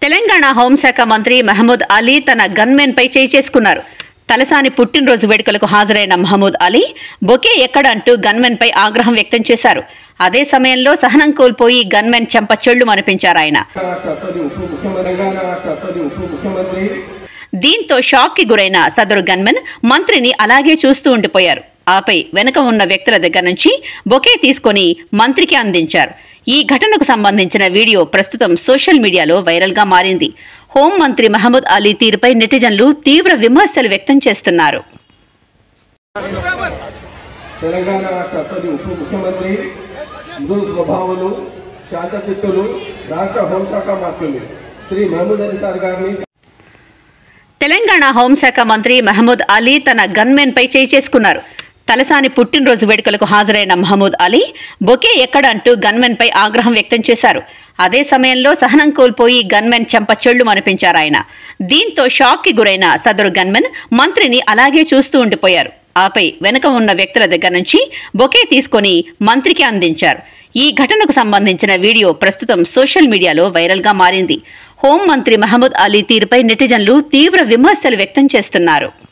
తెలంగాణ హోంశాఖ మంత్రి మహమూద్ అలీ తన గన్మెన్ పై చేయి చేసుకున్నారు తలసాని పుట్టినరోజు వేడుకలకు హాజరైన మహమూద్ అలీ బొకే ఎక్కడ అంటూ గన్మెన్ పై ఆగ్రహం వ్యక్తం చేశారు అదే సమయంలో సహనం కోల్పోయి గన్మెన్ చెంప చెళ్లు అనిపించారు ఆయన రాష్ట్ర తొలి ఉప ముఖ్యమంత్రి తెలంగాణ రాష్ట్ర తొలి ఉప ముఖ్యమంత్రి దీంతో షాక్ కి గురైన సదరు గన్మెన్ మంత్రిని అలాగే చూస్తూ ఉండిపోయారు ఆపై వెనుక ఉన్న వ్యక్తుల దగ్గర నుంచి బొకే తీసుకొని మంత్రికి అందించారు ఈ ఘటనకు సంబంధించిన వీడియో ప్రస్తుతం సోషల్ మీడియాలో వైరల్ గా మారింది హోం మంత్రి మహమూద్ అలీ తీరుపై నెటిజన్లు తీవ్ర విమర్శలు వ్యక్తం చేస్తున్నారు తెలంగాణ రాష్ట్ర తొలి ఉప ముఖ్యమంత్రి మృదు స్వభావులు శాంతచిత్తులు రాష్ట్ర హోంశాఖ మంత్రులు శ్రీ మహమూద్ అలీ సార్ గారిని తెలంగాణ హోంశాఖ మంత్రి మహమూద్ అలీ తన గన్మెన్ పై చేయి చేసుకున్నారు తలసాని పుట్టినరోజు వేడుకలకు హాజరైన మహమూద్ అలీ బొకే ఎక్కడ అంటూ గన్మెన్ పై ఆగ్రహం వ్యక్తం చేశారు అదే సమయంలో సహనం కోల్పోయి గన్మెన్ చెంప చెళ్లు అనిపించారు ఆయన దీంతో షాక్ కి గురైన సదరు గన్మెన్ మంత్రిని అలాగే చూస్తూ ఉండిపోయారు ఆపై వెనుక ఉన్న వ్యక్తుల దగ్గర నుంచి బొకే తీసుకొని మంత్రికి అందించారు ఈ ఘటనకు సంబంధించిన వీడియో ప్రస్తుతం సోషల్ మీడియాలో వైరల్ గా మారింది హోం మంత్రి మహమూద్ అలీ తీరుపై నెటిజన్లు తీవ్ర విమర్శలు వ్యక్తం చేస్తున్నారు